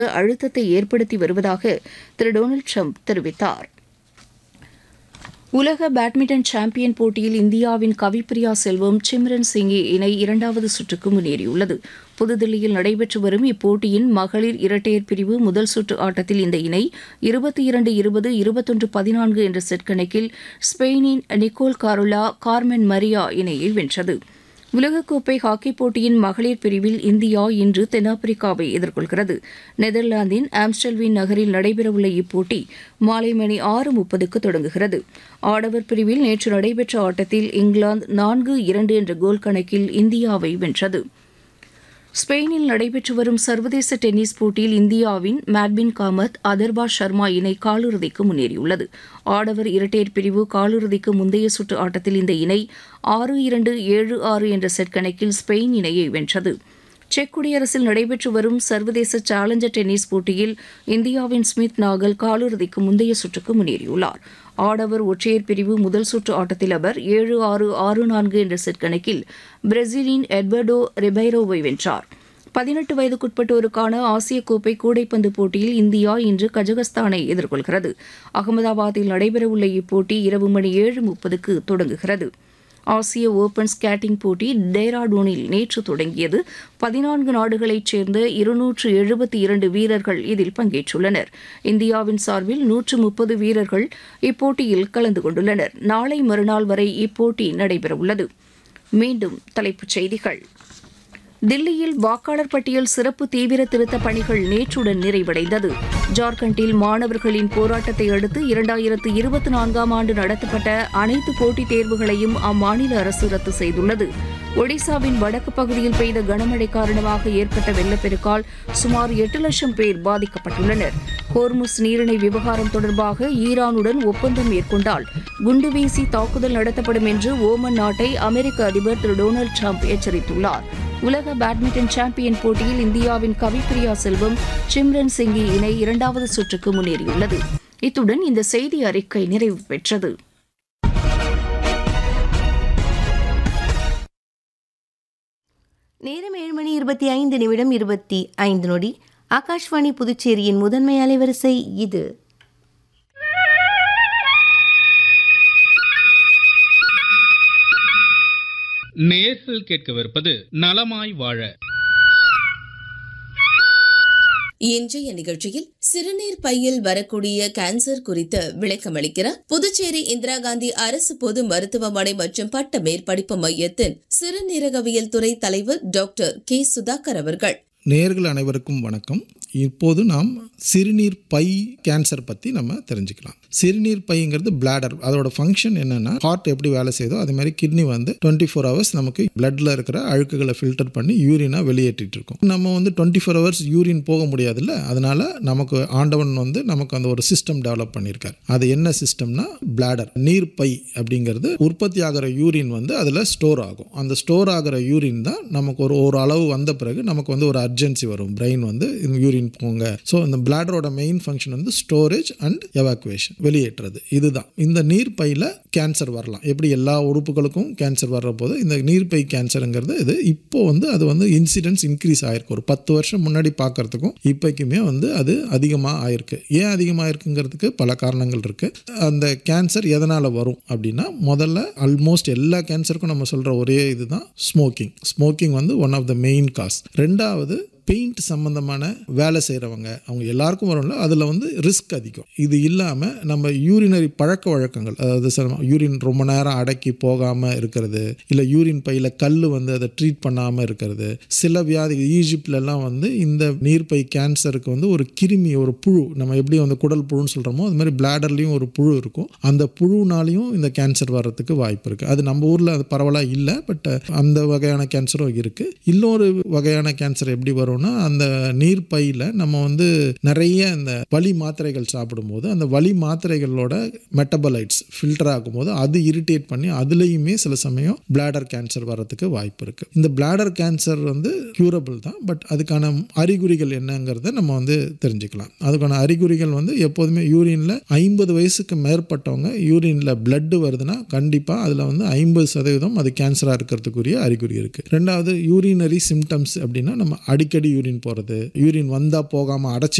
அழுத்தத்தை ஏற்படுத்தி வருவதாக திரு டொனால்டு ட்ரம்ப் தெரிவித்தார் உலக பேட்மிண்டன் சாம்பியன் போட்டியில் இந்தியாவின் கவிப்பிரியா செல்வம் சிம்ரன் சிங்கி இணை இரண்டாவது சுற்றுக்கு முன்னேறியுள்ளது புதுதில்லியில் நடைபெற்று வரும் இப்போட்டியின் மகளிர் இரட்டையர் பிரிவு முதல் சுற்று ஆட்டத்தில் இந்த இணை இருபத்தி இரண்டு இருபது இருபத்தொன்று பதினான்கு என்ற செட் கணக்கில் ஸ்பெயினின் நிக்கோல் காரோலா கார்மென் மரியா இணையை வென்றது உலகக்கோப்பை ஹாக்கிப் போட்டியின் மகளிர் பிரிவில் இந்தியா இன்று தென்னாப்பிரிக்காவை எதிர்கொள்கிறது நெதர்லாந்தின் ஆம்ஸ்டல்வின் நகரில் நடைபெறவுள்ள இப்போட்டி மாலை மணி ஆறு முப்பதுக்கு தொடங்குகிறது ஆடவர் பிரிவில் நேற்று நடைபெற்ற ஆட்டத்தில் இங்கிலாந்து நான்கு இரண்டு என்ற கோல் கணக்கில் இந்தியாவை வென்றது ஸ்பெயினில் நடைபெற்று வரும் சர்வதேச டென்னிஸ் போட்டியில் இந்தியாவின் மேட்பின் காமத் அதர்வா சர்மா இணை காலிறுதிக்கு முன்னேறியுள்ளது ஆடவர் இரட்டையர் பிரிவு காலிறுதிக்கு முந்தைய சுற்று ஆட்டத்தில் இந்த இணை ஆறு இரண்டு ஏழு ஆறு என்ற செட் கணக்கில் ஸ்பெயின் இணையை வென்றது செக் குடியரசில் நடைபெற்று வரும் சர்வதேச சேலஞ்சர் டென்னிஸ் போட்டியில் இந்தியாவின் ஸ்மித் நாகல் காலிறுதிக்கு முந்தைய சுற்றுக்கு முன்னேறியுள்ளார் ஆடவர் ஒற்றையர் பிரிவு முதல் சுற்று ஆட்டத்தில் அவர் ஏழு ஆறு ஆறு நான்கு என்ற செட் கணக்கில் பிரேசிலின் எட்வர்டோ ரிபைரோவை வென்றார் பதினெட்டு வயதுக்குட்பட்டோருக்கான ஆசிய கோப்பை கூடைப்பந்து போட்டியில் இந்தியா இன்று கஜகஸ்தானை எதிர்கொள்கிறது அகமதாபாத்தில் நடைபெறவுள்ள இப்போட்டி இரவு மணி ஏழு முப்பதுக்கு தொடங்குகிறது ஆசிய ஓபன் ஸ்கேட்டிங் போட்டி டேராடூனில் நேற்று தொடங்கியது பதினான்கு நாடுகளைச் சேர்ந்த இருநூற்று எழுபத்தி இரண்டு வீரர்கள் இதில் பங்கேற்றுள்ளனர் இந்தியாவின் சார்பில் நூற்று முப்பது வீரர்கள் இப்போட்டியில் கலந்து கொண்டுள்ளனர் நாளை மறுநாள் வரை இப்போட்டி நடைபெறவுள்ளது மீண்டும் தலைப்புச் செய்திகள் தில்லியில் வாக்காளர் பட்டியல் சிறப்பு தீவிர திருத்த பணிகள் நேற்றுடன் நிறைவடைந்தது ஜார்க்கண்டில் மாணவர்களின் போராட்டத்தை அடுத்து இரண்டாயிரத்து இருபத்தி நான்காம் ஆண்டு நடத்தப்பட்ட அனைத்து போட்டித் தேர்வுகளையும் அம்மாநில அரசு ரத்து செய்துள்ளது ஒடிசாவின் வடக்கு பகுதியில் பெய்த கனமழை காரணமாக ஏற்பட்ட வெள்ளப்பெருக்கால் சுமார் எட்டு லட்சம் பேர் பாதிக்கப்பட்டுள்ளனர் ஹோர்முஸ் நீரிணை விவகாரம் தொடர்பாக ஈரானுடன் ஒப்பந்தம் மேற்கொண்டால் குண்டு வீசி தாக்குதல் நடத்தப்படும் என்று ஓமன் நாட்டை அமெரிக்க அதிபர் திரு டொனால்டு ட்ரம்ப் எச்சரித்துள்ளார் உலக பேட்மிண்டன் சாம்பியன் போட்டியில் இந்தியாவின் கவிப்பிரியா செல்வம் சிம்ரன் சிங்கி இணை இரண்டாவது சுற்றுக்கு முன்னேறியுள்ளது இத்துடன் இந்த செய்தி அறிக்கை நிறைவு பெற்றது நேரம் ஏழு மணி இருபத்தி ஐந்து நிமிடம் இருபத்தி ஐந்து நொடி ஆகாஷ்வாணி புதுச்சேரியின் முதன்மை அலைவரிசை இது நேர்கள் கேட்கவிருப்பது நலமாய் வாழ இன்றைய நிகழ்ச்சியில் சிறுநீர் பையில் வரக்கூடிய கேன்சர் குறித்து விளக்கமளிக்கிறார் புதுச்சேரி இந்திரா காந்தி அரசு பொது மருத்துவமனை மற்றும் பட்ட மேற்படிப்பு மையத்தின் சிறுநீரகவியல் துறை தலைவர் டாக்டர் கே சுதாகர் அவர்கள் நேர்கள் அனைவருக்கும் வணக்கம் இப்போது நாம் சிறுநீர் பை கேன்சர் பற்றி நம்ம தெரிஞ்சுக்கலாம் சிறுநீர் பைங்கிறது பிளாடர் அதோட ஃபங்க்ஷன் என்னென்னா ஹார்ட் எப்படி வேலை செய்யுதோ அதே மாதிரி கிட்னி வந்து டுவெண்ட்டி ஃபோர் ஹவர்ஸ் நமக்கு பிளட்டில் இருக்கிற அழுக்குகளை ஃபில்டர் பண்ணி யூரினாக வெளியேற்றிட்டு இருக்கோம் நம்ம வந்து டுவெண்ட்டி ஃபோர் ஹவர்ஸ் யூரின் போக முடியாதுல்ல அதனால நமக்கு ஆண்டவன் வந்து நமக்கு அந்த ஒரு சிஸ்டம் டெவலப் பண்ணியிருக்காரு அது என்ன சிஸ்டம்னா பிளாடர் நீர் பை அப்படிங்கிறது உற்பத்தி ஆகிற யூரின் வந்து அதில் ஸ்டோர் ஆகும் அந்த ஸ்டோர் ஆகிற யூரின் தான் நமக்கு ஒரு ஒரு அளவு வந்த பிறகு நமக்கு வந்து ஒரு அர்ஜென்சி வரும் பிரெயின் வந்து யூரின் போங்க ஸோ இந்த பிளாடரோட மெயின் ஃபங்க்ஷன் வந்து ஸ்டோரேஜ் அண்ட் எவாக்குவேஷன் வெளியேற்றுறது இதுதான் இந்த நீர் பையில் கேன்சர் வரலாம் எப்படி எல்லா உறுப்புகளுக்கும் கேன்சர் வர்ற போது இந்த நீர்ப்பை கேன்சருங்கிறது இது இப்போ வந்து அது வந்து இன்சிடென்ட்ஸ் இன்க்ரீஸ் ஆயிருக்கு ஒரு பத்து வருஷம் முன்னாடி பார்க்கறதுக்கும் இப்போக்குமே வந்து அது அதிகமாக ஆயிருக்கு ஏன் அதிகமாக இருக்குங்கிறதுக்கு பல காரணங்கள் இருக்குது அந்த கேன்சர் எதனால் வரும் அப்படின்னா முதல்ல ஆல்மோஸ்ட் எல்லா கேன்சருக்கும் நம்ம சொல்கிற ஒரே இதுதான் ஸ்மோக்கிங் ஸ்மோக்கிங் வந்து one of the main cause ரெண்டாவது பெயிண்ட் சம்மந்தமான வேலை செய்கிறவங்க அவங்க எல்லாருக்கும் வரும்ல அதில் வந்து ரிஸ்க் அதிகம் இது இல்லாமல் நம்ம யூரினரி பழக்க வழக்கங்கள் அதாவது சில யூரின் ரொம்ப நேரம் அடக்கி போகாமல் இருக்கிறது இல்லை யூரின் பையில் கல் வந்து அதை ட்ரீட் பண்ணாமல் இருக்கிறது சில வியாதி ஈஜிப்ட்லலாம் வந்து இந்த நீர்ப்பை கேன்சருக்கு வந்து ஒரு கிருமி ஒரு புழு நம்ம எப்படி வந்து குடல் புழுன்னு சொல்கிறோமோ அது மாதிரி பிளாடர்லேயும் ஒரு புழு இருக்கும் அந்த புழுனாலையும் இந்த கேன்சர் வர்றதுக்கு வாய்ப்பு இருக்குது அது நம்ம ஊரில் அது பரவலாக இல்லை பட் அந்த வகையான கேன்சரும் இருக்குது இன்னொரு வகையான கேன்சர் எப்படி வரும்னா அந்த நீர் பையில் நம்ம வந்து நிறைய இந்த வலி மாத்திரைகள் சாப்பிடும்போது அந்த வலி மாத்திரைகளோட மெட்டபலைட்ஸ் ஃபில்டர் ஆகும்போது அது இரிட்டேட் பண்ணி அதுலேயுமே சில சமயம் பிளாடர் கேன்சர் வர்றதுக்கு வாய்ப்பு இருக்குது இந்த பிளாடர் கேன்சர் வந்து க்யூரபிள் தான் பட் அதுக்கான அறிகுறிகள் என்னங்கிறத நம்ம வந்து தெரிஞ்சுக்கலாம் அதுக்கான அறிகுறிகள் வந்து எப்போதுமே யூரினில் ஐம்பது வயசுக்கு மேற்பட்டவங்க யூரினில் பிளட்டு வருதுன்னா கண்டிப்பாக அதில் வந்து ஐம்பது சதவீதம் அது கேன்சராக இருக்கிறதுக்குரிய அறிகுறி இருக்குது ரெண்டாவது யூரினரி சிம்டம்ஸ் அப்படின்னா நம்ம அடிக்கடி அடிக்கடி யூரின் போகிறது யூரின் வந்தால் போகாமல் அடைச்சி